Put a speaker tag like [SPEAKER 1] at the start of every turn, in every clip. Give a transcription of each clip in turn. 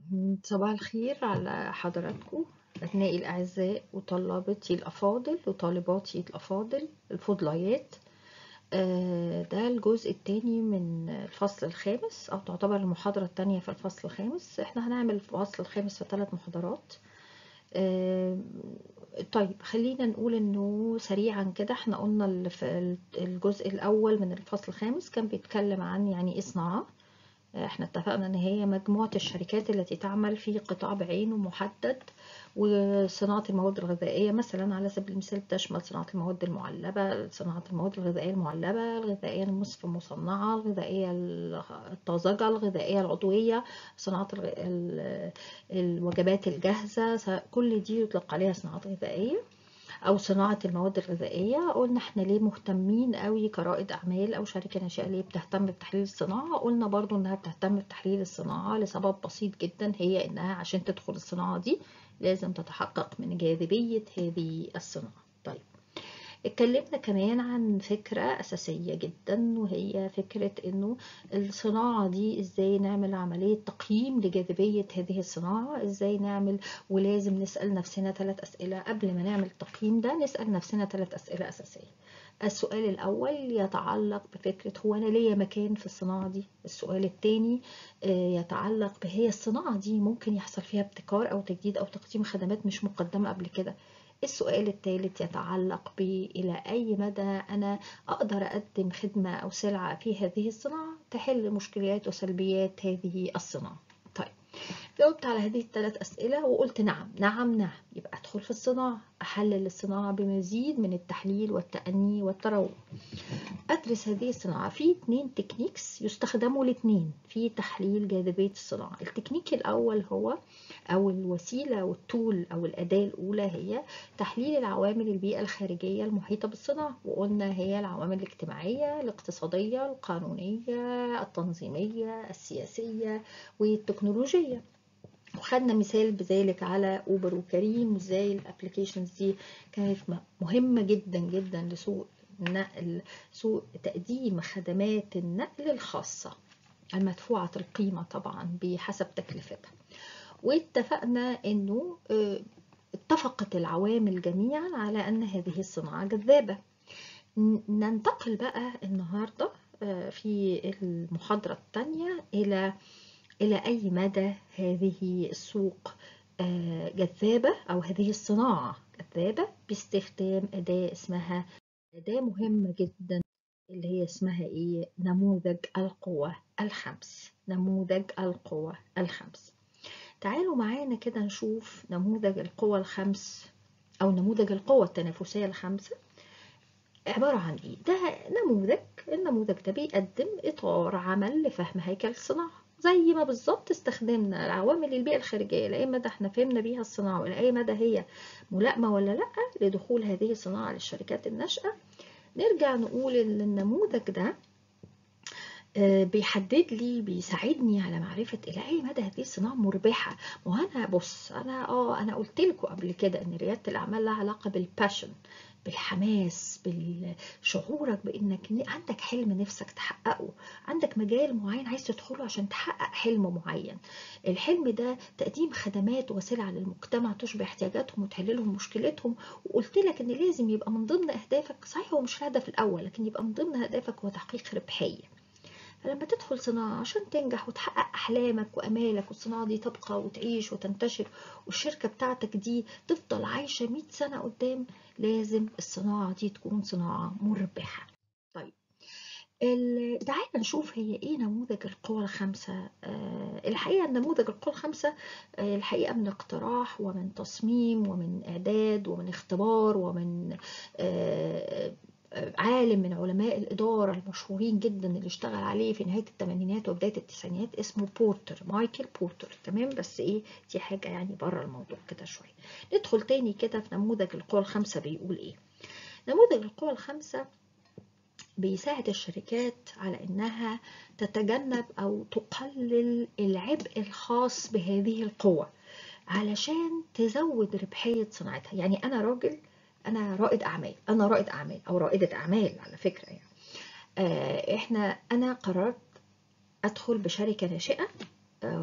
[SPEAKER 1] صباح الخير على حضراتكم أبنائي الأعزاء وطلبتي الأفاضل وطالباتي الأفاضل الفضليات آه، ده الجزء الثاني من الفصل الخامس أو تعتبر المحاضرة الثانية في الفصل الخامس احنا هنعمل الفصل الخامس في ثلاث محاضرات آه، طيب خلينا نقول انه سريعا كده احنا قلنا في الجزء الاول من الفصل الخامس كان بيتكلم عن يعني ايه صناعه احنا اتفقنا ان هي مجموعة الشركات التي تعمل في قطاع بعينه محدد وصناعة المواد الغذائية مثلا على سبيل المثال تشمل صناعة المواد المعلبة صناعة المواد الغذائية المعلبة الغذائية المصف المصنعة الغذائية الطازجة الغذائية العضوية صناعة الوجبات الجاهزة كل دي يطلق عليها صناعات غذائية او صناعه المواد الغذائيه قلنا احنا ليه مهتمين قوي كرائد اعمال او شركه ناشئه ليه بتهتم بتحليل الصناعه قلنا برضو انها بتهتم بتحليل الصناعه لسبب بسيط جدا هي انها عشان تدخل الصناعه دي لازم تتحقق من جاذبيه هذه الصناعه طيب اتكلمنا كمان عن فكرة أساسية جدا وهي فكرة إنه الصناعة دي إزاي نعمل عملية تقييم لجاذبية هذه الصناعة إزاي نعمل ولازم نسأل نفسنا ثلاث أسئلة قبل ما نعمل التقييم ده نسأل نفسنا ثلاث أسئلة أساسية السؤال الأول يتعلق بفكرة هو أنا ليا مكان في الصناعة دي السؤال الثاني يتعلق بهي الصناعة دي ممكن يحصل فيها ابتكار أو تجديد أو تقديم خدمات مش مقدمة قبل كده السؤال الثالث يتعلق بإلى أي مدى أنا أقدر أقدم خدمة أو سلعة في هذه الصناعة تحل مشكلات وسلبيات هذه الصناعة طيب جاوبت على هذه الثلاث أسئلة وقلت نعم نعم نعم يبقى أدخل في الصناعة أحلل الصناعة بمزيد من التحليل والتأني والتروع أدرس هذه الصناعة في اثنين تكنيكس يستخدموا الاثنين في تحليل جاذبية الصناعة التكنيك الأول هو أو الوسيلة والتول أو الأداة الأولى هي تحليل العوامل البيئة الخارجية المحيطة بالصناعة وقلنا هي العوامل الاجتماعية الاقتصادية القانونية التنظيمية السياسية والتكنولوجية وخدنا مثال بذلك على اوبر وكريم وازاي الابلكيشنز دي كانت مهمة جدا جدا لسوق النقل سوق تقديم خدمات النقل الخاصة المدفوعة القيمة طبعا بحسب تكلفتها واتفقنا انه اتفقت العوامل جميعا على ان هذه الصناعة جذابة ننتقل بقى النهاردة في المحاضرة الثانية إلى إلى أي مدى هذه السوق جذابة أو هذه الصناعة جذابة باستخدام أداة اسمها أداة مهمة جدا اللي هي اسمها إيه؟ نموذج القوة الخمس نموذج القوة الخمس تعالوا معانا كده نشوف نموذج القوة الخمس أو نموذج القوة التنافسية الخمسة عبارة عن إيه؟ ده نموذج النموذج ده بيقدم إطار عمل لفهم هيكل الصناعة زي ما بالظبط استخدمنا العوامل البيئة الخارجية لأي مدى احنا فهمنا بيها الصناعة ولأي مدى هي ملائمة ولا لأ لدخول هذه الصناعة للشركات الناشئة نرجع نقول ان النموذج ده بيحدد لي بيساعدني على معرفة إلى أي مدى هذه الصناعة مربحة وأنا بص أنا آه أنا قلت لكم قبل كده إن ريادة الأعمال لها علاقة بالباشن بالحماس بشعورك بانك عندك حلم نفسك تحققه عندك مجال معين عايز تدخله عشان تحقق حلم معين الحلم ده تقديم خدمات وسلع للمجتمع تشبه احتياجاتهم وتحل لهم مشكلتهم وقلت لك ان لازم يبقى من ضمن اهدافك صحيح هو مش الهدف الاول لكن يبقى من ضمن اهدافك هو تحقيق ربحيه فلما تدخل صناعة عشان تنجح وتحقق أحلامك وأمالك والصناعة دي تبقى وتعيش وتنتشر والشركة بتاعتك دي تفضل عايشة 100 سنة قدام لازم الصناعة دي تكون صناعة مربحة طيب تعالى نشوف هي ايه نموذج القوى الخمسة أه الحقيقة نموذج القوى الخمسة أه الحقيقة من اقتراح ومن تصميم ومن إعداد ومن اختبار ومن أه عالم من علماء الإدارة المشهورين جدا اللي اشتغل عليه في نهاية الثمانينات وبداية التسعينات اسمه بورتر مايكل بورتر تمام بس ايه دي حاجة يعني بره الموضوع كده شوية ندخل تاني كده في نموذج القوى الخمسة بيقول ايه نموذج القوى الخمسة بيساعد الشركات على انها تتجنب او تقلل العبء الخاص بهذه القوة علشان تزود ربحية صناعتها يعني انا راجل انا رائد اعمال انا رائد اعمال او رائده اعمال على فكره يعني آه احنا انا قررت ادخل بشركه ناشئه آه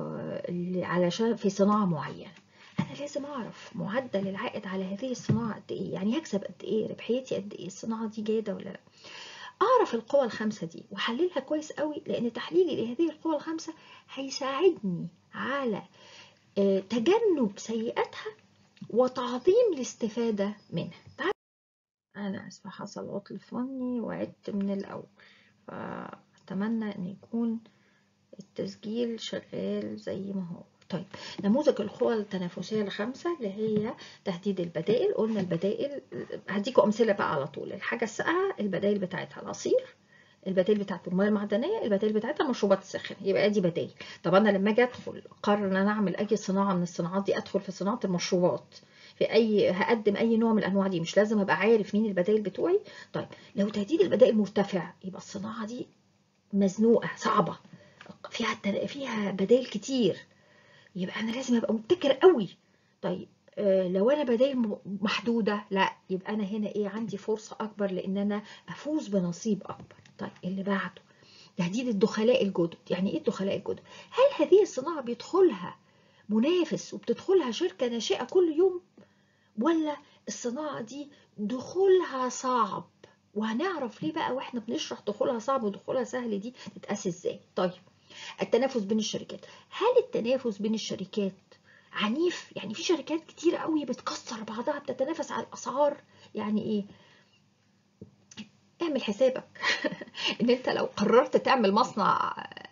[SPEAKER 1] علشان في صناعة معينة أنا لازم أعرف معدل العائد على هذه الصناعة قد إيه يعني هكسب قد إيه ربحيتي قد إيه الصناعة دي جيدة ولا لا أعرف القوى الخمسة دي وأحللها كويس قوي لأن تحليلي لهذه القوى الخمسة هيساعدني على تجنب سيئاتها وتعظيم الاستفادة منها أنا أسفة حصل عطل فني وعدت من الأول فأتمنى أن يكون التسجيل شغال زي ما هو طيب نموذج القوى التنافسية الخمسة اللي هي تهديد البدائل قلنا البدائل هديكم أمثلة بقى على طول الحاجة الساقعة البدائل بتاعتها العصير البدائل بتاعت المياه المعدنيه البدائل بتاعتها المشروبات الساخنه يبقى دي بدائل طب انا لما اجي ادخل قرر ان انا اعمل اي صناعه من الصناعات دي ادخل في صناعه المشروبات في اي هقدم اي نوع من الانواع دي مش لازم ابقى عارف مين البدائل بتوعي طيب لو تهديد البدائل مرتفع يبقى الصناعه دي مزنوقه صعبه فيها فيها بدائل كتير يبقى انا لازم ابقى مبتكر قوي طيب آه لو انا بدائل محدوده لا يبقى انا هنا ايه عندي فرصه اكبر لان انا افوز بنصيب اكبر طيب اللي بعده تهديد الدخلاء الجدد يعني ايه الدخلاء الجدد هل هذه الصناعه بيدخلها منافس وبتدخلها شركه ناشئه كل يوم ولا الصناعه دي دخولها صعب وهنعرف ليه بقى واحنا بنشرح دخولها صعب ودخولها سهل دي تتقاس ازاي طيب التنافس بين الشركات هل التنافس بين الشركات عنيف يعني في شركات كتير قوي بتكسر بعضها بتتنافس على الاسعار يعني ايه اعمل حسابك ان انت لو قررت تعمل مصنع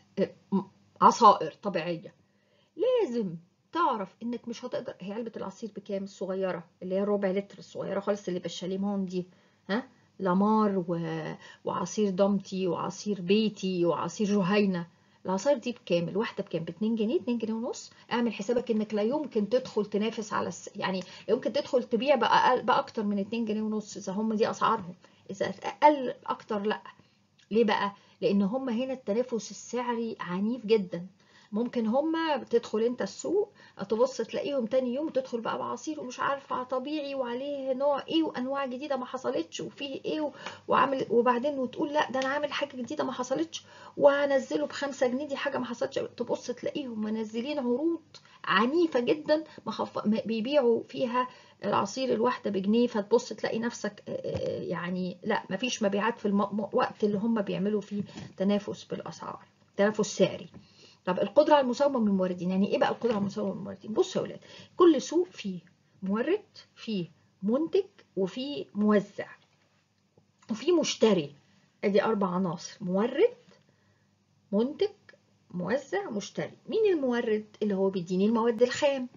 [SPEAKER 1] عصائر طبيعيه لازم تعرف انك مش هتقدر هي علبه العصير بكام الصغيره اللي هي ربع لتر الصغيره خالص اللي بالشاليمون دي ها لامار و... وعصير ضمتي وعصير بيتي وعصير جهينه العصاير دي بكام الواحده بكام ب 2 جنيه 2 جنيه ونص اعمل حسابك انك لا يمكن تدخل تنافس على الس... يعني يمكن تدخل تبيع بأقل باكتر من 2 جنيه ونص اذا هم دي اسعارهم اذا اقل اكتر لا ليه بقى لان هم هنا التنافس السعري عنيف جدا ممكن هما تدخل انت السوق تبص تلاقيهم تاني يوم تدخل بقى بعصير ومش عارفه طبيعي وعليه نوع ايه وانواع جديده ما حصلتش وفيه ايه وعامل وبعدين وتقول لا ده انا عامل حاجه جديده ما حصلتش وهنزله بخمسة جنيه دي حاجه ما حصلتش تبص تلاقيهم منزلين عروض عنيفه جدا مخف... بيبيعوا فيها العصير الواحده بجنيه فتبص تلاقي نفسك يعني لا مفيش مبيعات في الوقت اللي هم بيعملوا فيه تنافس بالاسعار تنافس سعري طب القدرة على المساومة من الموردين يعني ايه بقى القدرة على المساومة من الموردين بصوا يا ولاد كل سوق فيه مورد فيه منتج وفيه موزع وفيه مشتري ادي اربع عناصر مورد منتج موزع مشتري مين المورد اللي هو بيديني المواد الخام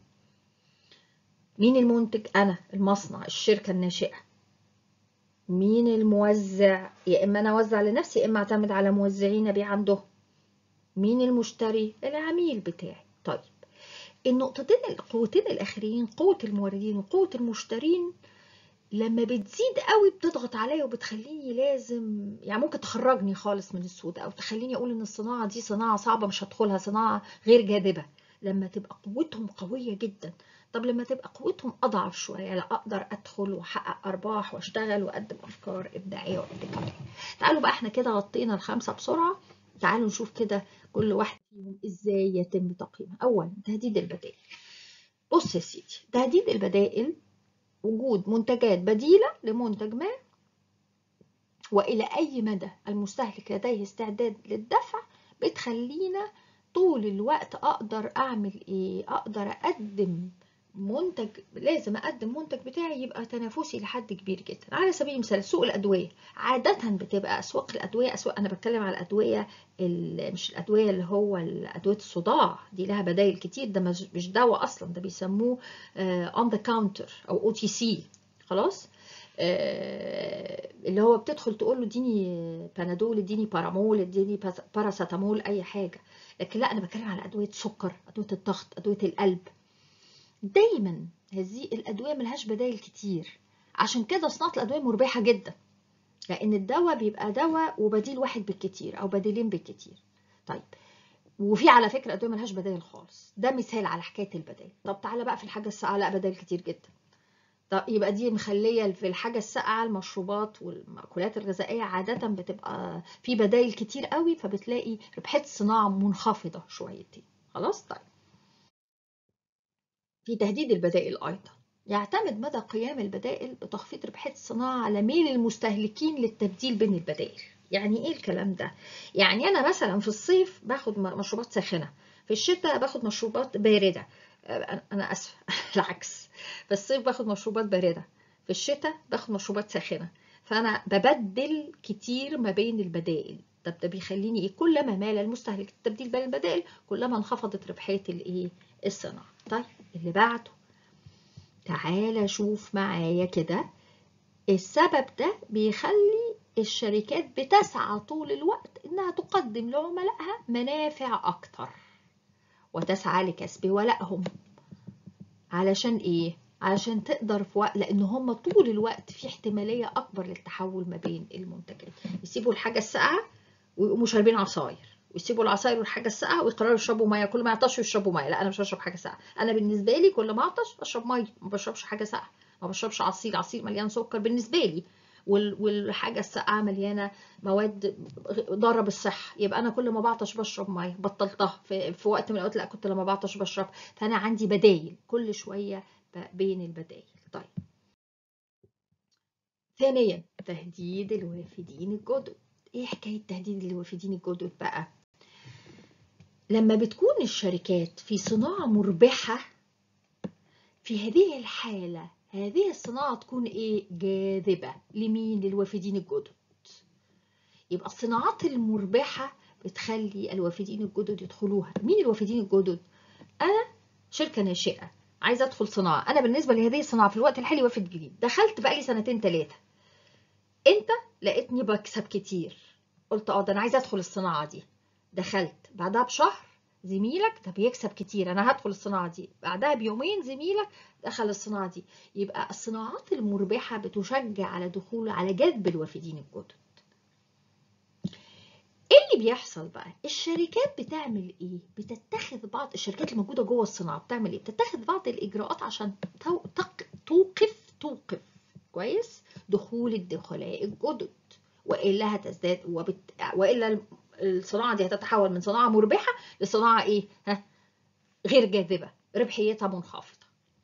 [SPEAKER 1] مين المنتج انا المصنع الشركة الناشئة مين الموزع يا اما انا اوزع لنفسي يا اما اعتمد على موزعين ابيع عندهم مين المشتري العميل بتاعي طيب النقطتين القوتين الاخرين قوه الموردين وقوه المشترين لما بتزيد قوي بتضغط عليا وبتخليني لازم يعني ممكن تخرجني خالص من السوق او تخليني اقول ان الصناعه دي صناعه صعبه مش هدخلها صناعه غير جاذبه لما تبقى قوتهم قويه جدا طب لما تبقى قوتهم اضعف شويه لا اقدر ادخل واحقق ارباح واشتغل واقدم افكار ابداعيه وابتكاريه تعالوا بقى احنا كده غطينا الخمسه بسرعه تعالوا نشوف كده كل واحد فيهم ازاي يتم تقييمها اولا تهديد البدائل بص يا سيدي تهديد البدائل وجود منتجات بديلة لمنتج ما وإلى أي مدى المستهلك لديه استعداد للدفع بتخلينا طول الوقت أقدر أعمل إيه أقدر أقدم منتج لازم اقدم منتج بتاعي يبقى تنافسي لحد كبير جدا على سبيل المثال سوق الادويه عاده بتبقى اسواق الادويه اسواق انا بتكلم على الادويه مش الادويه اللي هو ادويه الصداع دي لها بدائل كتير ده مش دواء اصلا ده بيسموه اون ذا كاونتر او او تي سي خلاص آه اللي هو بتدخل تقول له اديني بانادول اديني بارامول اديني باراسيتامول اي حاجه لكن لا انا بتكلم على ادويه سكر ادويه الضغط ادويه القلب دايما هذه الادويه ملهاش بدايل كتير عشان كده صناعه الادويه مربحه جدا لان الدواء بيبقى دواء وبديل واحد بالكتير او بديلين بالكتير طيب وفي على فكره ادويه ملهاش بدايل خالص ده مثال على حكايه البدايل طب تعالى بقى في الحاجه الساقعه لا بدايل كتير جدا طب يبقى دي مخليه في الحاجه الساقعه المشروبات والمأكولات الغذائيه عاده بتبقى في بدايل كتير قوي فبتلاقي ربحيه الصناعه منخفضه شويتين خلاص طيب في تهديد البدائل أيضا يعتمد مدى قيام البدائل بتخفيض ربحية الصناعة على ميل المستهلكين للتبديل بين البدائل يعني ايه الكلام ده يعني انا مثلا في الصيف باخد مشروبات ساخنه في الشتاء باخد مشروبات بارده انا اسفه العكس في الصيف باخد مشروبات بارده في الشتاء باخد مشروبات ساخنه فانا ببدل كتير ما بين البدائل طب ده بيخليني ايه كلما مال المستهلك التبديل بين البدائل كلما انخفضت ربحيه الايه الصناعه طيب اللي بعده تعالى شوف معايا كده السبب ده بيخلي الشركات بتسعى طول الوقت انها تقدم لعملائها منافع اكتر وتسعى لكسب ولائهم علشان ايه علشان تقدر في وقت لان هم طول الوقت في احتماليه اكبر للتحول ما بين المنتجات يسيبوا الحاجه الساقعه ويقوموا شاربين عصاير ويسيبوا العصاير والحاجه الساقعه ويقرروا يشربوا ميه كل ما يعطشوا يشربوا ميه لا انا مش هشرب حاجه ساقعه انا بالنسبه لي كل ما اعطش اشرب ميه ما بشربش حاجه ساقعه ما بشربش عصير عصير مليان سكر بالنسبه لي والحاجه الساقعه مليانه مواد ضاره بالصحه يبقى انا كل ما بعطش بشرب ميه بطلتها في, في وقت من الاوقات لا كنت لما بعطش بشرب فانا عندي بدايل كل شويه بين البدايل طيب ثانيا تهديد الوافدين الجدد ايه حكايه تهديد الوافدين الجدد بقى لما بتكون الشركات في صناعه مربحه في هذه الحاله هذه الصناعة تكون إيه؟ جاذبة لمين؟ للوافدين الجدد يبقى الصناعات المربحة بتخلي الوافدين الجدد يدخلوها مين الوافدين الجدد؟ أنا شركة ناشئة عايزة أدخل صناعة أنا بالنسبة لهذه الصناعة في الوقت الحالي وافد جديد دخلت بقالي سنتين ثلاثة أنت لقيتني بكسب كتير قلت اه ده أنا عايزة أدخل الصناعة دي دخلت بعدها بشهر زميلك ده بيكسب كتير انا هدخل الصناعه دي بعدها بيومين زميلك دخل الصناعه دي يبقى الصناعات المربحه بتشجع على دخول على جذب الوافدين الجدد ايه اللي بيحصل بقى الشركات بتعمل ايه بتتخذ بعض الشركات الموجوده جوه الصناعه بتعمل ايه بتتخذ بعض الاجراءات عشان توقف توقف كويس دخول الدخلاء الجدد والا هتزداد وبت... والا الصناعه دي هتتحول من صناعه مربحه لصناعه ايه ها غير جاذبه ربحيتها منخفضه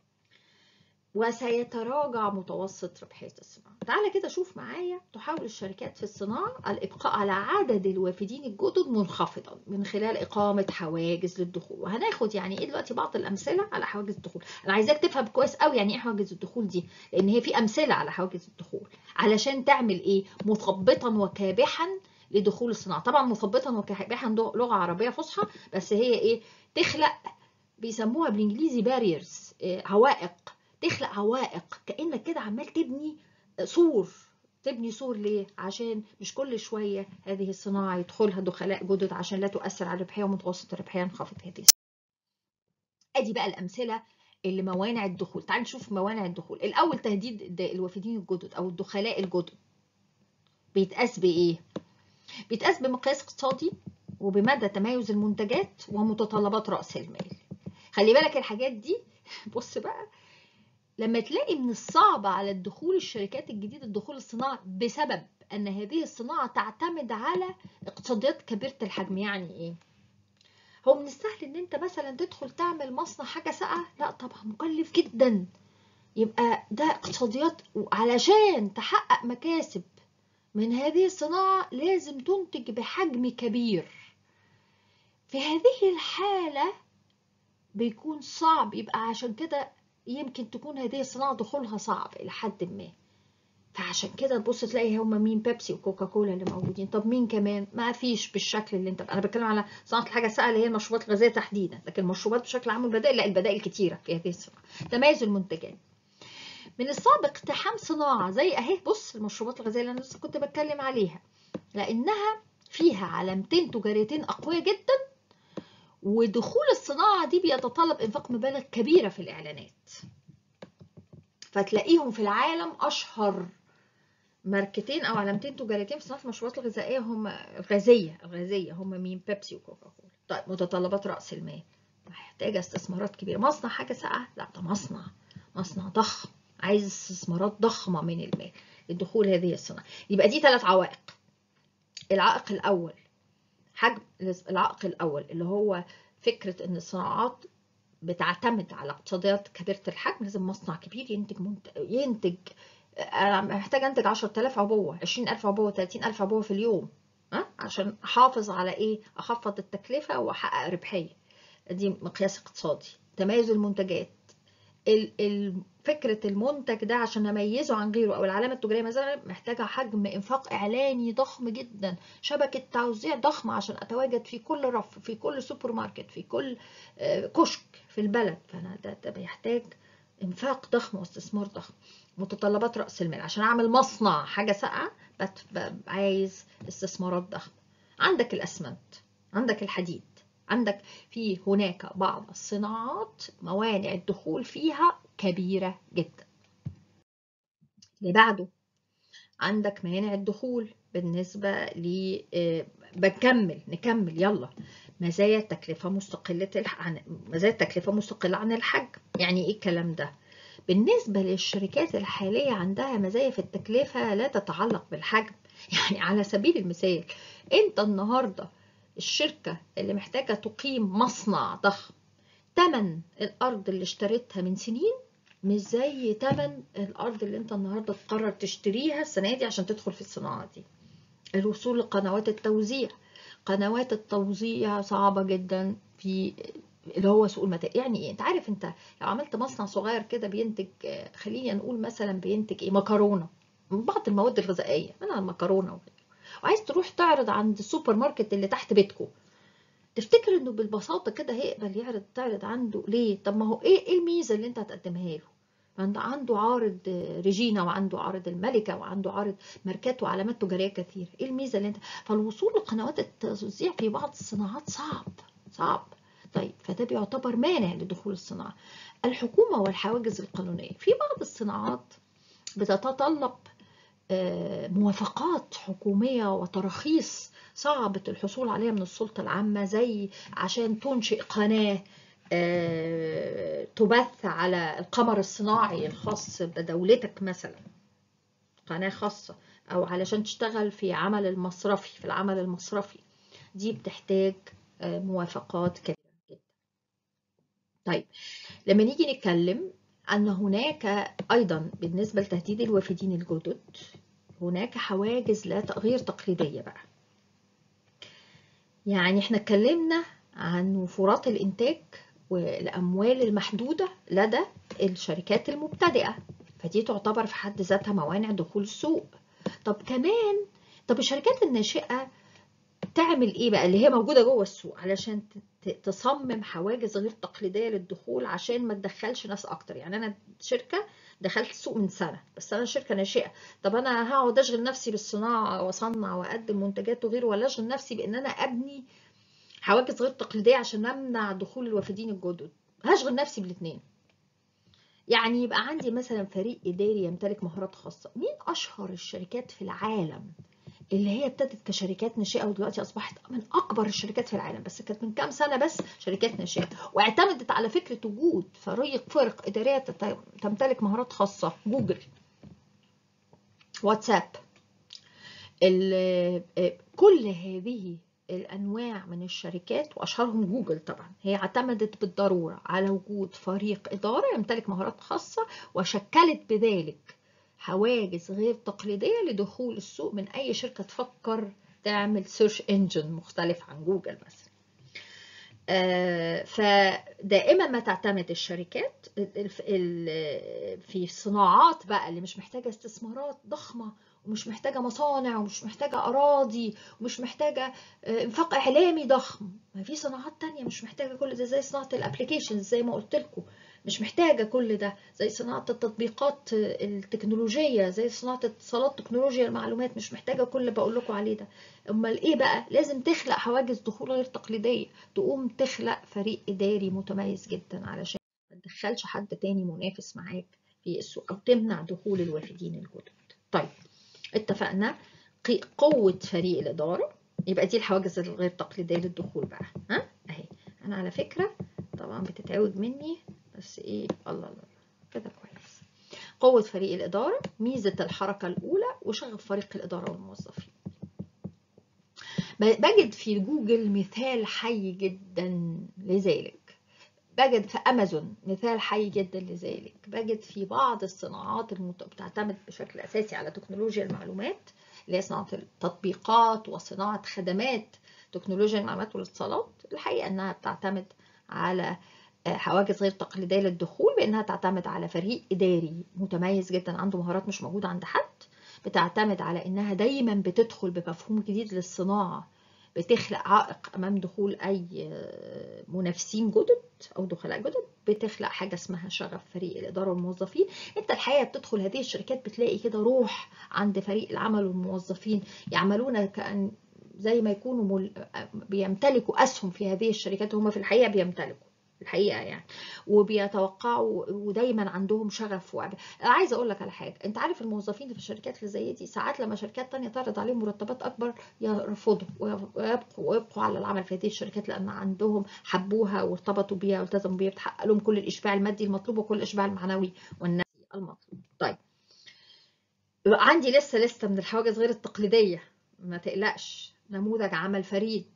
[SPEAKER 1] وسيتراجع متوسط ربحيه الصناعه تعالى كده شوف معايا تحاول الشركات في الصناعه الابقاء على عدد الوافدين الجدد منخفضا من خلال اقامه حواجز للدخول وهناخد يعني ايه دلوقتي بعض الامثله على حواجز الدخول انا عايزاك تفهم كويس قوي يعني ايه حواجز الدخول دي لان هي في امثله على حواجز الدخول علشان تعمل ايه مثبطا وكابحا لدخول الصناعه طبعا مثبطا وكابحا لغه عربيه فصحى بس هي ايه تخلق بيسموها بالانجليزي باريرز عوائق تخلق عوائق كانك كده عمال تبني سور تبني سور ليه عشان مش كل شويه هذه الصناعه يدخلها دخلاء جدد عشان لا تؤثر على الربحيه ومتوسط الربحيه ينخفض هذه ادي بقى الامثله اللي موانع الدخول تعال نشوف موانع الدخول الاول تهديد الوافدين الجدد او الدخلاء الجدد بيتقاس بايه بيتقاس بمقياس اقتصادي وبمدى تميز المنتجات ومتطلبات رأس المال خلي بالك الحاجات دي بص بقى لما تلاقي من الصعب على الدخول الشركات الجديدة الدخول الصناعة بسبب أن هذه الصناعة تعتمد على اقتصاديات كبيرة الحجم يعني إيه؟ هو من السهل ان انت مثلا تدخل تعمل مصنع حاجه ساقعه لا طبعا مكلف جدا يبقى ده اقتصاديات علشان تحقق مكاسب من هذه الصناعه لازم تنتج بحجم كبير في هذه الحاله بيكون صعب يبقى عشان كده يمكن تكون هذه الصناعه دخولها صعب الى حد ما فعشان كده تبص تلاقي هما مين بيبسي وكوكا كولا اللي موجودين طب مين كمان ما فيش بالشكل اللي انت انا بتكلم على صناعه الحاجه الساقعه اللي هي المشروبات الغازيه تحديدا لكن المشروبات بشكل عام والبدائل لا البدائل كتيره في هذه الصناعه تميز المنتجات من الصعب اقتحام صناعه زي اهي بص المشروبات الغازيه اللي انا لسه كنت بتكلم عليها لانها فيها علامتين تجاريتين اقوياء جدا ودخول الصناعه دي بيتطلب انفاق مبالغ كبيره في الاعلانات فتلاقيهم في العالم اشهر ماركتين او علامتين تجاريتين في صناعه المشروبات الغذائيه هم الغازيه الغازيه هم مين بيبسي وكوكا كولا طيب متطلبات راس المال محتاجه استثمارات كبيره مصنع حاجه ساقعه لا ده مصنع مصنع ضخم عايز استثمارات ضخمه من المال لدخول هذه الصناعه يبقى دي ثلاث عوائق العائق الاول حجم العائق الاول اللي هو فكره ان الصناعات بتعتمد على اقتصاديات كبيرة الحجم لازم مصنع كبير ينتج منت... ينتج انا محتاجه انتج 10000 عبوه 20000 عبوه 30000 عبوه في اليوم ها عشان احافظ على ايه اخفض التكلفه واحقق ربحيه دي مقياس اقتصادي تميز المنتجات فكره المنتج ده عشان اميزه عن غيره او العلامه التجاريه مثلا محتاجه حجم انفاق اعلاني ضخم جدا شبكه توزيع ضخمه عشان اتواجد في كل رف في كل سوبر ماركت في كل كشك في البلد فانا ده, ده بيحتاج انفاق ضخم واستثمار ضخم متطلبات راس المال عشان اعمل مصنع حاجه ساقعه عايز استثمارات ضخمه عندك الاسمنت عندك الحديد عندك في هناك بعض الصناعات موانع الدخول فيها كبيرة جدا اللي بعده عندك مانع الدخول بالنسبة ل بنكمل نكمل يلا مزايا التكلفة مستقلة عن مزايا التكلفة مستقلة عن الحجم يعني ايه الكلام ده بالنسبة للشركات الحالية عندها مزايا في التكلفة لا تتعلق بالحجم يعني على سبيل المثال انت النهاردة الشركة اللي محتاجة تقيم مصنع ضخم تمن الأرض اللي اشتريتها من سنين مش زي تمن الأرض اللي انت النهاردة تقرر تشتريها السنة دي عشان تدخل في الصناعة دي الوصول لقنوات التوزيع قنوات التوزيع صعبة جدا في اللي هو سوق المتاع يعني ايه انت عارف انت لو عملت مصنع صغير كده بينتج خلينا نقول مثلا بينتج ايه مكرونه بعض المواد الغذائيه منها المكرونه وعايز تروح تعرض عند السوبر ماركت اللي تحت بيتكم تفتكر انه بالبساطه كده هيقبل يعرض تعرض عنده ليه طب ما هو ايه ايه الميزه اللي انت هتقدمها له عنده عنده عارض ريجينا وعنده عارض الملكه وعنده عارض ماركات وعلامات تجاريه كثيره ايه الميزه اللي انت فالوصول لقنوات التوزيع في بعض الصناعات صعب صعب طيب فده بيعتبر مانع لدخول الصناعه الحكومه والحواجز القانونيه في بعض الصناعات بتتطلب موافقات حكومية وتراخيص صعبة الحصول عليها من السلطة العامة زي عشان تنشئ قناة تبث على القمر الصناعي الخاص بدولتك مثلا قناة خاصة أو علشان تشتغل في عمل المصرفي في العمل المصرفي دي بتحتاج موافقات كبيرة جدا طيب لما نيجي نتكلم أن هناك أيضا بالنسبة لتهديد الوافدين الجدد هناك حواجز لا غير تقليدية بقى يعني احنا اتكلمنا عن وفرات الإنتاج والأموال المحدودة لدى الشركات المبتدئة فدي تعتبر في حد ذاتها موانع دخول السوق طب كمان طب الشركات الناشئة تعمل ايه بقى اللي هي موجوده جوه السوق علشان تصمم حواجز غير تقليديه للدخول عشان ما تدخلش ناس اكتر يعني انا شركه دخلت السوق من سنه بس انا شركه ناشئه طب انا هقعد اشغل نفسي بالصناعه واصنع واقدم منتجات وغيره ولا اشغل نفسي بان انا ابني حواجز غير تقليديه عشان امنع دخول الوافدين الجدد هشغل نفسي بالاثنين يعني يبقى عندي مثلا فريق اداري يمتلك مهارات خاصه مين اشهر الشركات في العالم اللي هي ابتدت كشركات ناشئه ودلوقتي اصبحت من اكبر الشركات في العالم بس كانت من كام سنه بس شركات ناشئه واعتمدت على فكره وجود فريق فرق اداريه تمتلك مهارات خاصه جوجل واتساب كل هذه الانواع من الشركات واشهرهم جوجل طبعا هي اعتمدت بالضروره على وجود فريق اداره يمتلك مهارات خاصه وشكلت بذلك حواجز غير تقليدية لدخول السوق من أي شركة تفكر تعمل سيرش انجن مختلف عن جوجل مثلا فدائما ما تعتمد الشركات في الصناعات بقى اللي مش محتاجة استثمارات ضخمة ومش محتاجة مصانع ومش محتاجة أراضي ومش محتاجة انفاق إعلامي ضخم ما في صناعات تانية مش محتاجة كل ده زي صناعة الابليكيشنز زي ما قلت لكم مش محتاجة كل ده زي صناعة التطبيقات التكنولوجية زي صناعة اتصالات تكنولوجيا المعلومات مش محتاجة كل اللي بقول لكم عليه ده امال ايه بقى لازم تخلق حواجز دخول غير تقليدية تقوم تخلق فريق اداري متميز جدا علشان ما تدخلش حد تاني منافس معاك في السوق او تمنع دخول الوافدين الجدد طيب اتفقنا قوة فريق الإدارة يبقى دي الحواجز الغير تقليدية للدخول بقى ها اهي انا على فكرة طبعا بتتعوج مني بس ايه الله الله كده كويس قوة فريق الإدارة ميزة الحركة الأولى وشغف فريق الإدارة والموظفين بجد في جوجل مثال حي جدا لذلك بجد في امازون مثال حي جدا لذلك بجد في بعض الصناعات المت... بتعتمد بشكل اساسي على تكنولوجيا المعلومات اللي هي صناعه التطبيقات وصناعه خدمات تكنولوجيا المعلومات والاتصالات الحقيقه انها بتعتمد على حواجز غير تقليديه للدخول بانها تعتمد على فريق اداري متميز جدا عنده مهارات مش موجوده عند حد بتعتمد على انها دايما بتدخل بمفهوم جديد للصناعه بتخلق عائق امام دخول اي منافسين جدد او دخلاء جدد بتخلق حاجه اسمها شغف فريق الاداره والموظفين انت الحقيقه بتدخل هذه الشركات بتلاقي كده روح عند فريق العمل والموظفين يعملون كان زي ما يكونوا مل... بيمتلكوا اسهم في هذه الشركات هم في الحقيقه بيمتلكوا الحقيقه يعني وبيتوقعوا ودايما عندهم شغف وعب... عايزه اقول لك على حاجه انت عارف الموظفين اللي في الشركات اللي زي دي ساعات لما شركات تانية تعرض عليهم مرتبات اكبر يرفضوا ويبقوا ويبقوا على العمل في هذه الشركات لان عندهم حبوها وارتبطوا بيها والتزموا بيها بتحقق لهم كل الاشباع المادي المطلوب وكل الاشباع المعنوي والنفسي المطلوب طيب عندي لسه لسه من الحواجز غير التقليديه ما تقلقش نموذج عمل فريد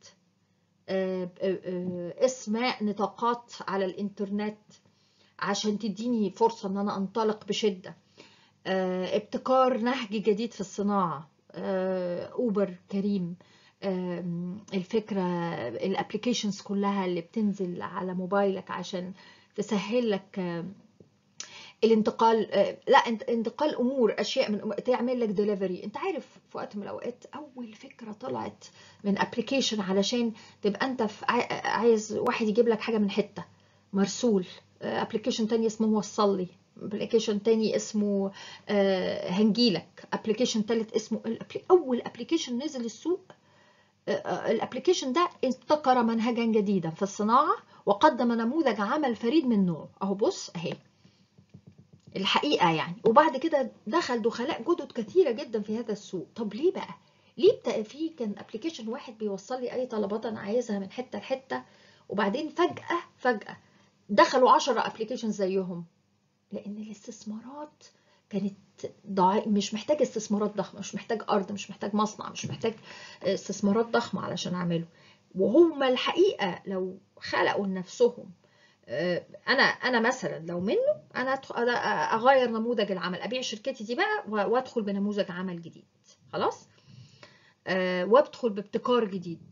[SPEAKER 1] اسماء نطاقات على الانترنت عشان تديني فرصة ان انا انطلق بشدة ابتكار نهج جديد في الصناعة اوبر كريم الفكرة الابليكيشنز كلها اللي بتنزل على موبايلك عشان تسهل لك الانتقال لا انتقال امور اشياء من تعمل لك ديليفري انت عارف في وقت من الاوقات اول فكره طلعت من ابلكيشن علشان تبقى انت في عايز واحد يجيب لك حاجه من حته مرسول ابلكيشن تاني اسمه وصل لي ابلكيشن تاني اسمه هنجيلك ابلكيشن تالت اسمه اول ابلكيشن نزل السوق الابلكيشن ده ابتكر منهجا جديدا في الصناعه وقدم نموذج عمل فريد من نوعه اهو بص اهي الحقيقه يعني وبعد كده دخل دخلاء جدد كثيره جدا في هذا السوق طب ليه بقى ليه بقى في كان ابلكيشن واحد بيوصل لي اي طلبات انا عايزها من حته لحته وبعدين فجاه فجاه دخلوا 10 ابلكيشن زيهم لان الاستثمارات كانت ضعي... مش محتاج استثمارات ضخمه مش محتاج ارض مش محتاج مصنع مش محتاج استثمارات ضخمه علشان اعمله وهم الحقيقه لو خلقوا لنفسهم انا انا مثلا لو منه انا اغير نموذج العمل ابيع شركتي دي بقى وادخل بنموذج عمل جديد خلاص وادخل بابتكار جديد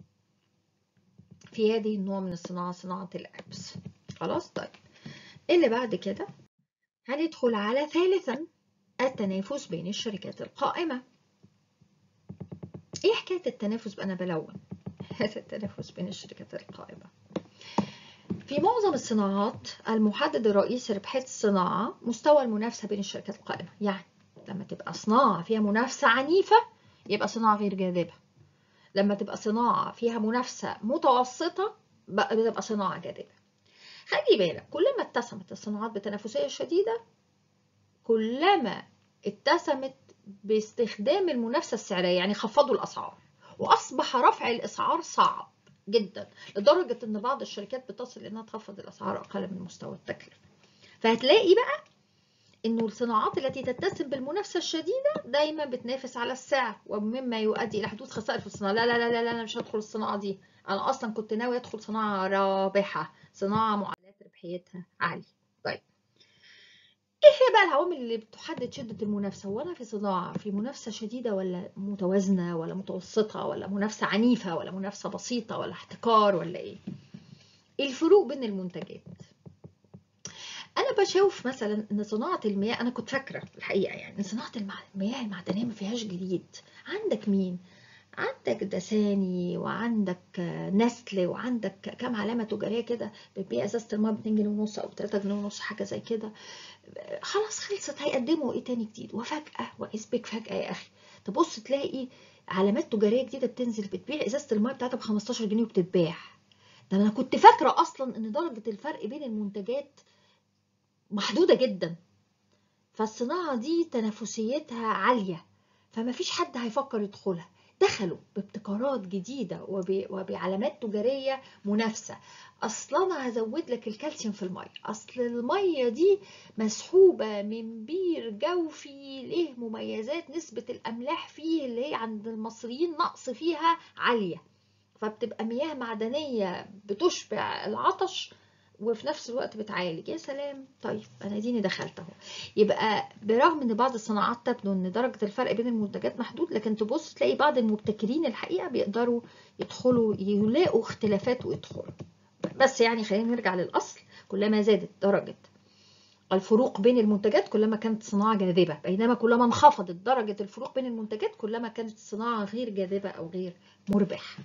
[SPEAKER 1] في هذه النوع من الصناعه صناعه الابس خلاص طيب اللي بعد كده هندخل على ثالثا التنافس بين الشركات القائمه ايه حكايه التنافس انا بلون هذا التنافس بين الشركات القائمه في معظم الصناعات المحدد الرئيسي لربحية الصناعة مستوى المنافسة بين الشركات القائمة يعني لما تبقى صناعة فيها منافسة عنيفة يبقى صناعة غير جاذبة لما تبقى صناعة فيها منافسة متوسطة بتبقى صناعة جاذبة خلي بالك كلما اتسمت الصناعات بتنافسية شديدة كلما اتسمت باستخدام المنافسة السعرية يعني خفضوا الأسعار وأصبح رفع الأسعار صعب جدا لدرجة ان بعض الشركات بتصل انها تخفض الاسعار اقل من مستوى التكلفة فهتلاقي بقى انه الصناعات التي تتسم بالمنافسة الشديدة دايما بتنافس على السعر ومما يؤدي الى حدوث خسائر في الصناعة لا لا لا لا, لا انا مش هدخل الصناعة دي انا اصلا كنت ناوي ادخل صناعة رابحة صناعة معدلات ربحيتها عالية طيب ايه هي بقى العوامل اللي بتحدد شدة المنافسة هو انا في صناعة في منافسة شديدة ولا متوازنة ولا متوسطة ولا منافسة عنيفة ولا منافسة بسيطة ولا احتكار ولا ايه الفروق بين المنتجات انا بشوف مثلا ان صناعة المياه انا كنت فاكرة الحقيقة يعني ان صناعة المياه المعدنية ما فيهاش جديد عندك مين عندك دساني وعندك نسل وعندك كام علامة تجارية كده بتبيع ازازة الماء ب 2 جنيه ونص او 3 جنيه ونص حاجة زي كده خلاص خلصت هيقدموا ايه تاني جديد وفجأة وإذ بك فجأة يا أخي تبص تلاقي علامات تجارية جديدة بتنزل بتبيع ازازة الماء بتاعتها ب 15 جنيه وبتتباع ده انا كنت فاكرة اصلا ان درجة الفرق بين المنتجات محدودة جدا فالصناعة دي تنافسيتها عالية فما فيش حد هيفكر يدخلها دخلوا بابتكارات جديدة وب... وبعلامات تجارية منافسة أصلا أنا هزود لك الكالسيوم في المية أصل المية دي مسحوبة من بير جوفي له مميزات نسبة الأملاح فيه اللي هي عند المصريين نقص فيها عالية فبتبقى مياه معدنية بتشبع العطش وفي نفس الوقت بتعالج يا سلام طيب انا ديني دخلت اهو يبقى برغم ان بعض الصناعات تبدو ان درجه الفرق بين المنتجات محدود لكن تبص تلاقي بعض المبتكرين الحقيقه بيقدروا يدخلوا يلاقوا اختلافات ويدخلوا بس يعني خلينا نرجع للاصل كلما زادت درجه الفروق بين المنتجات كلما كانت الصناعة جاذبة بينما كلما انخفضت درجة الفروق بين المنتجات كلما كانت الصناعة غير جاذبة أو غير مربحة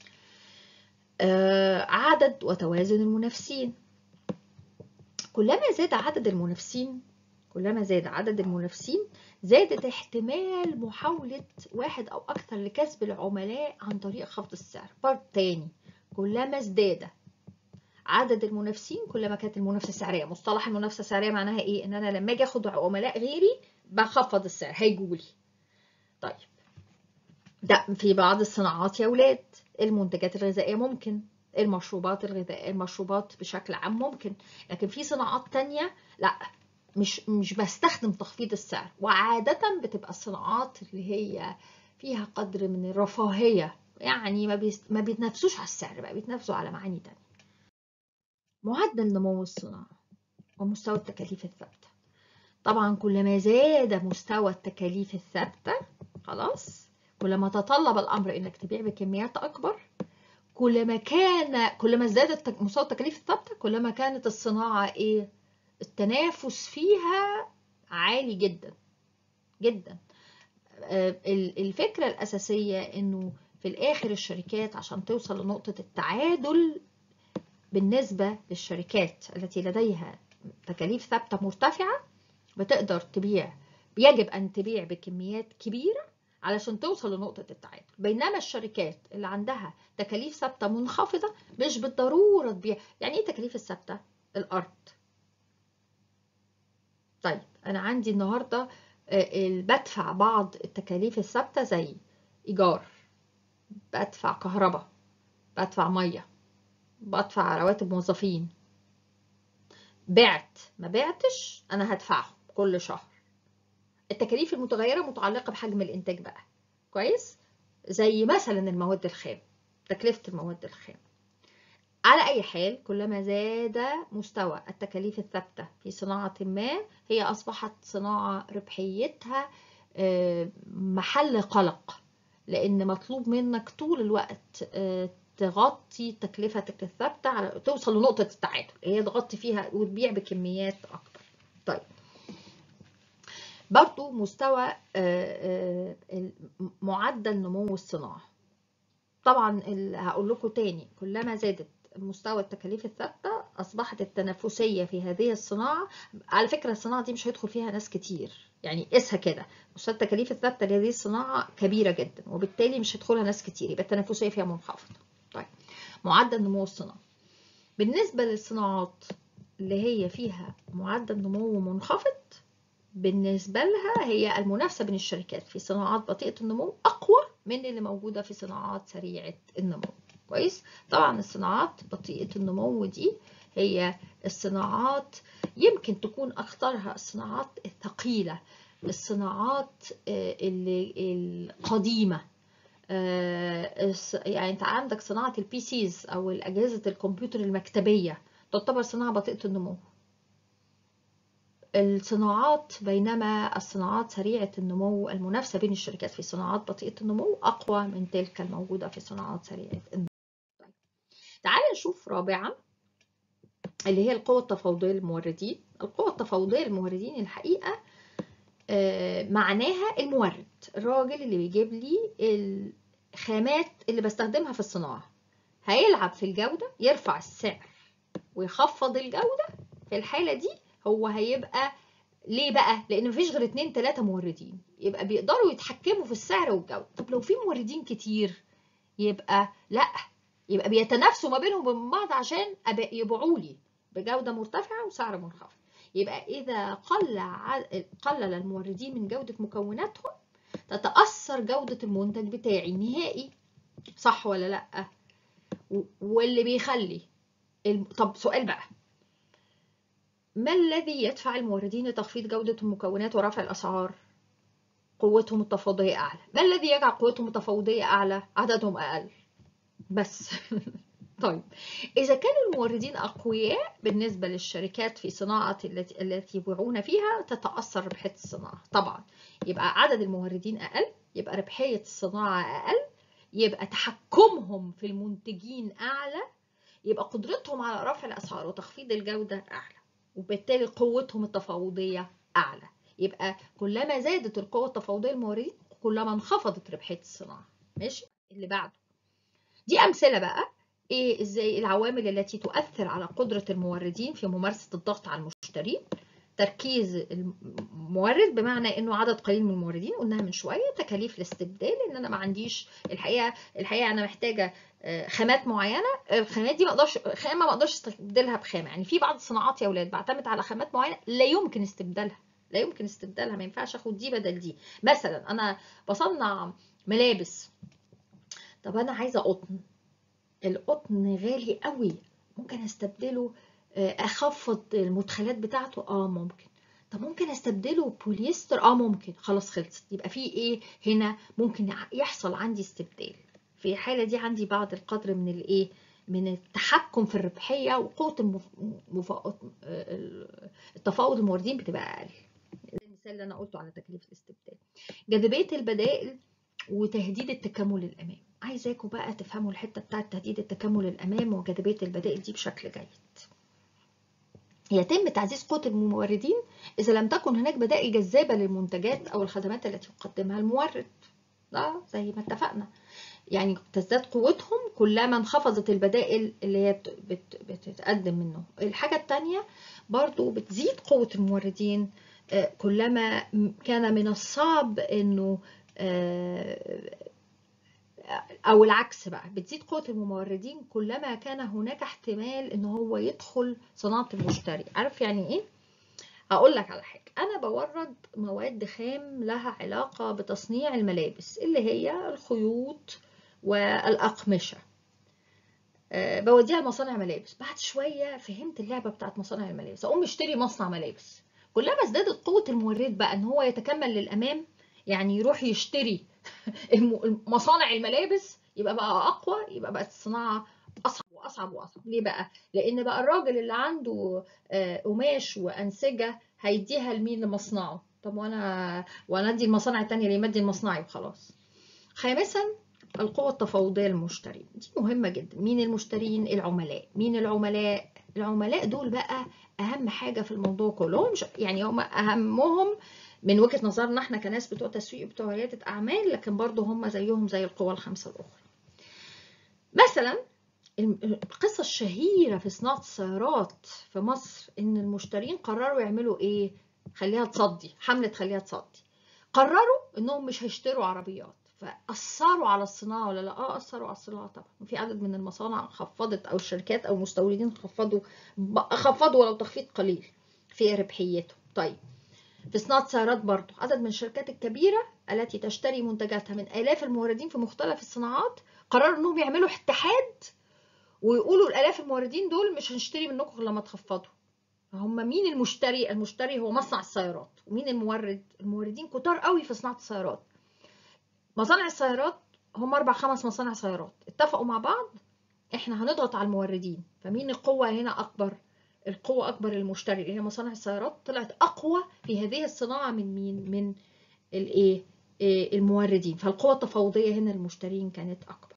[SPEAKER 1] آه عدد وتوازن المنافسين كلما زاد عدد المنافسين كلما زاد عدد المنافسين زادت احتمال محاولة واحد أو أكثر لكسب العملاء عن طريق خفض السعر بارت تاني كلما ازداد عدد المنافسين كلما كانت المنافسه السعريه مصطلح المنافسه السعريه معناها ايه ان انا لما اجي اخد عملاء غيري بخفض السعر هيجولي طيب ده في بعض الصناعات يا اولاد المنتجات الغذائيه ممكن المشروبات الغذائيه المشروبات بشكل عام ممكن لكن في صناعات تانية لا مش مش بستخدم تخفيض السعر وعاده بتبقى الصناعات اللي هي فيها قدر من الرفاهيه يعني ما بيست... ما بيتنافسوش على السعر بقى بيتنافسوا على معاني تانية معدل نمو الصناعة ومستوى التكاليف الثابتة طبعا كلما زاد مستوى التكاليف الثابتة خلاص كلما تطلب الأمر إنك تبيع بكميات أكبر كلما كان كلما ازداد مستوى التكاليف الثابتة كلما كانت الصناعة إيه التنافس فيها عالي جدا جدا الفكرة الأساسية إنه في الآخر الشركات عشان توصل لنقطة التعادل بالنسبة للشركات التي لديها تكاليف ثابتة مرتفعة بتقدر تبيع يجب أن تبيع بكميات كبيرة علشان توصل لنقطة التعادل بينما الشركات اللي عندها تكاليف ثابتة منخفضة مش بالضرورة تبيع يعني ايه تكاليف الثابتة؟ الأرض طيب أنا عندي النهاردة بدفع بعض التكاليف الثابتة زي إيجار بدفع كهرباء بدفع مية بدفع رواتب موظفين بعت ما بعتش انا هدفعهم كل شهر التكاليف المتغيره متعلقه بحجم الانتاج بقى كويس زي مثلا المواد الخام تكلفه المواد الخام على اي حال كلما زاد مستوى التكاليف الثابته في صناعه ما هي اصبحت صناعه ربحيتها محل قلق لان مطلوب منك طول الوقت تغطي تكلفتك الثابته على توصل لنقطه التعادل هي تغطي فيها وتبيع بكميات اكبر طيب برضو مستوى معدل نمو الصناعه طبعا هقول لكم تاني كلما زادت مستوى التكاليف الثابته اصبحت التنافسيه في هذه الصناعه على فكره الصناعه دي مش هيدخل فيها ناس كتير يعني قيسها كده مستوى التكاليف الثابته لهذه الصناعه كبيره جدا وبالتالي مش هيدخلها ناس كتير يبقى التنافسيه فيها منخفضه طيب معدل نمو الصناعة بالنسبة للصناعات اللي هي فيها معدل نمو منخفض بالنسبة لها هي المنافسة بين الشركات في صناعات بطيئة النمو أقوى من اللي موجودة في صناعات سريعة النمو كويس طبعا الصناعات بطيئة النمو دي هي الصناعات يمكن تكون أكثرها الصناعات الثقيلة الصناعات اللي القديمة يعني انت عندك صناعه البي سيز او اجهزه الكمبيوتر المكتبيه تعتبر صناعه بطيئه النمو الصناعات بينما الصناعات سريعه النمو المنافسه بين الشركات في صناعات بطيئه النمو اقوى من تلك الموجوده في صناعات سريعه النمو طيب. تعال نشوف رابعا اللي هي القوة التفاوضية للموردين القوة التفاوضية للموردين الحقيقة معناها المورد الراجل اللي بيجيب لي الخامات اللي بستخدمها في الصناعة هيلعب في الجودة يرفع السعر ويخفض الجودة في الحالة دي هو هيبقى ليه بقى؟ لأن مفيش غير اتنين تلاتة موردين يبقى بيقدروا يتحكموا في السعر والجودة طب لو في موردين كتير يبقى لأ يبقى بيتنافسوا ما بينهم وبين بعض عشان يبيعوا لي بجودة مرتفعة وسعر منخفض يبقى إذا قل قلل الموردين من جودة مكوناتهم تتأثر جودة المنتج بتاعي نهائي صح ولا لأ؟ واللي بيخلي طب سؤال بقى ما الذي يدفع الموردين لتخفيض جودة المكونات ورفع الأسعار؟ قوتهم التفاوضية أعلى ما الذي يجعل قوتهم التفاوضية أعلى؟ عددهم أقل بس طيب إذا كان الموردين أقوياء بالنسبة للشركات في صناعة التي التي يبيعون فيها تتأثر ربحية الصناعة طبعا يبقى عدد الموردين أقل يبقى ربحية الصناعة أقل يبقى تحكمهم في المنتجين أعلى يبقى قدرتهم على رفع الأسعار وتخفيض الجودة أعلى وبالتالي قوتهم التفاوضية أعلى يبقى كلما زادت القوة التفاوضية للموردين كلما انخفضت ربحية الصناعة ماشي اللي بعده دي أمثلة بقى ايه ازاي العوامل التي تؤثر على قدرة الموردين في ممارسة الضغط على المشترين تركيز المورد بمعنى انه عدد قليل من الموردين قلناها من شويه تكاليف الاستبدال ان انا ما عنديش الحقيقه الحقيقه انا محتاجه خامات معينه الخامات دي ما اقدرش خامه ما اقدرش استبدلها بخامه يعني في بعض الصناعات يا اولاد بعتمد على خامات معينه لا يمكن استبدالها لا يمكن استبدالها ما ينفعش اخد دي بدل دي مثلا انا بصنع ملابس طب انا عايزه قطن القطن غالي قوي ممكن استبدله اخفض المدخلات بتاعته اه ممكن طب ممكن استبدله بوليستر اه ممكن خلاص خلصت يبقى في ايه هنا ممكن يحصل عندي استبدال في الحاله دي عندي بعض القدر من الايه من التحكم في الربحيه وقوه المف... مف... التفاوض الموردين بتبقى اقل المثال اللي انا قلته على تكليف الاستبدال جاذبيه البدائل وتهديد التكامل الامامي عايزاكم بقى تفهموا الحته بتاعه تهديد التكامل الامامي وجاذبيه البدائل دي بشكل جيد يتم تعزيز قوة الموردين إذا لم تكن هناك بدائل جذابة للمنتجات أو الخدمات التي يقدمها المورد لا زي ما اتفقنا يعني تزداد قوتهم كلما انخفضت البدائل اللي هي بت بتتقدم منه الحاجة التانية برضو بتزيد قوة الموردين كلما كان من الصعب انه او العكس بقى بتزيد قوه الموردين كلما كان هناك احتمال ان هو يدخل صناعه المشتري عارف يعني ايه اقول لك على حاجه انا بورد مواد خام لها علاقه بتصنيع الملابس اللي هي الخيوط والاقمشه أه بوديها لمصانع ملابس بعد شويه فهمت اللعبه بتاعت مصانع الملابس اقوم اشتري مصنع ملابس كلما ازدادت قوه المورد بقى ان هو يتكمل للامام يعني يروح يشتري مصانع الملابس يبقى بقى اقوى يبقى بقت الصناعه اصعب واصعب واصعب ليه بقى لان بقى الراجل اللي عنده قماش وانسجه هيديها لمين لمصنعه طب وانا وانا ادي المصانع التانية ليه ما ادي لمصنعي وخلاص خامسا القوة التفاوضية للمشترين دي مهمة جدا مين المشترين العملاء مين العملاء العملاء دول بقى اهم حاجة في الموضوع كله يعني هم اهمهم من وجهه نظرنا احنا كناس بتوع تسويق بتوع رياده اعمال لكن برضه هم زيهم زي القوى الخمسه الاخرى مثلا القصه الشهيره في صناعه السيارات في مصر ان المشترين قرروا يعملوا ايه خليها تصدي حمله خليها تصدي قرروا انهم مش هيشتروا عربيات فاثروا على الصناعه ولا لا اه اثروا على الصناعه طبعا في عدد من المصانع خفضت او الشركات او المستوردين خفضوا خفضوا ولو تخفيض قليل في ربحيتهم طيب في صناعة السيارات برضو عدد من الشركات الكبيرة التي تشتري منتجاتها من آلاف الموردين في مختلف الصناعات قرروا انهم يعملوا اتحاد ويقولوا الآلاف الموردين دول مش هنشتري منكم غير لما تخفضوا هم مين المشتري؟ المشتري هو مصنع السيارات ومين المورد؟ الموردين كتار قوي في صناعة السيارات مصانع السيارات هم أربع خمس مصانع سيارات اتفقوا مع بعض احنا هنضغط على الموردين فمين القوة هنا أكبر؟ القوة أكبر المشتري اللي هي مصانع السيارات طلعت أقوى في هذه الصناعة من مين؟ من الإيه؟ الموردين فالقوة التفاوضية هنا المشترين كانت أكبر.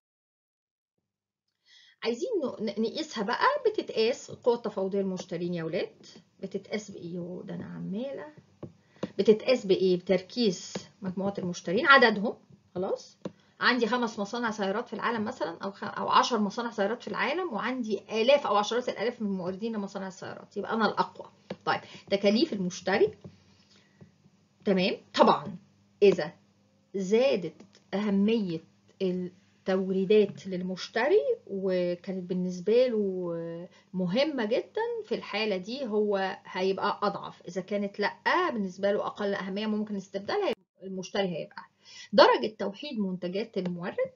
[SPEAKER 1] عايزين نقيسها بقى بتتقاس القوة التفاوضية المشترين يا ولاد بتتقاس بإيه؟ ده أنا عمالة بتتقاس بإيه؟ بتركيز مجموعة المشترين عددهم خلاص؟ عندي خمس مصانع سيارات في العالم مثلا او خ... او 10 مصانع سيارات في العالم وعندي الاف او عشرات الالاف من الموردين لمصانع السيارات يبقى انا الاقوى طيب تكاليف المشتري تمام طبعا اذا زادت اهميه التوريدات للمشتري وكانت بالنسبه له مهمه جدا في الحاله دي هو هيبقى اضعف اذا كانت لا بالنسبه له اقل اهميه ممكن استبدالها المشتري هيبقى درجة توحيد منتجات المورد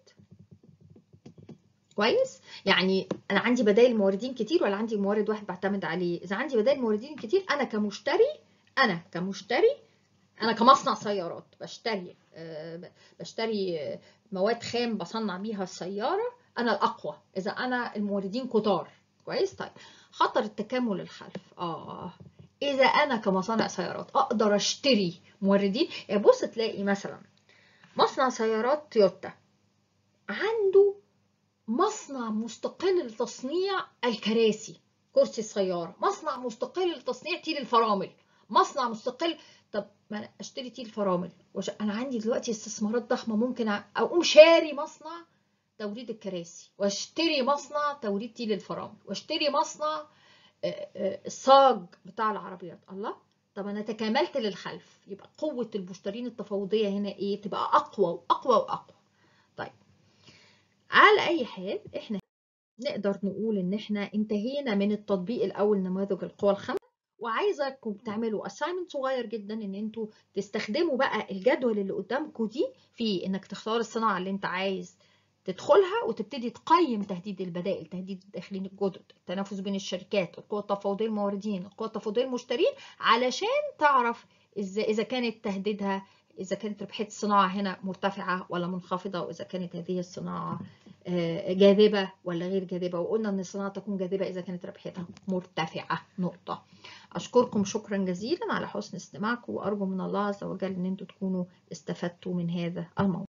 [SPEAKER 1] كويس يعني انا عندي بدائل موردين كتير ولا عندي مورد واحد بعتمد عليه اذا عندي بدائل موردين كتير انا كمشتري انا كمشتري انا كمصنع سيارات بشتري بشتري مواد خام بصنع بيها السياره انا الاقوى اذا انا الموردين كتار كويس طيب خطر التكامل الخلف اه اذا انا كمصانع سيارات اقدر اشتري موردين يعني بص تلاقي مثلا مصنع سيارات تويوتا عنده مصنع مستقل لتصنيع الكراسي كرسي السيارة مصنع مستقل لتصنيع تيل الفرامل مصنع مستقل طب ما انا اشتري تيل فرامل وش... انا عندي دلوقتي استثمارات ضخمة ممكن اقوم شاري مصنع توريد الكراسي واشتري مصنع توريد تيل الفرامل واشتري مصنع الصاج بتاع العربيات الله طب انا تكاملت للخلف يبقى قوة المشترين التفاوضية هنا ايه تبقى اقوى واقوى واقوى طيب على اي حال احنا نقدر نقول ان احنا انتهينا من التطبيق الاول نماذج القوى الخمسة وعايزاكم تعملوا assignment صغير جدا ان انتوا تستخدموا بقى الجدول اللي قدامكم دي في انك تختار الصناعة اللي انت عايز تدخلها وتبتدي تقيم تهديد البدائل تهديد الداخلين الجدد التنافس بين الشركات القوة التفاوضية الموردين القوة التفاوضية المشترين علشان تعرف ازاي اذا كانت تهديدها اذا كانت ربحيه الصناعه هنا مرتفعه ولا منخفضه واذا كانت هذه الصناعه جاذبه ولا غير جاذبه وقلنا ان الصناعه تكون جاذبه اذا كانت ربحيتها مرتفعه نقطه اشكركم شكرا جزيلا على حسن استماعكم وارجو من الله عز وجل ان انتم تكونوا استفدتوا من هذا الموضوع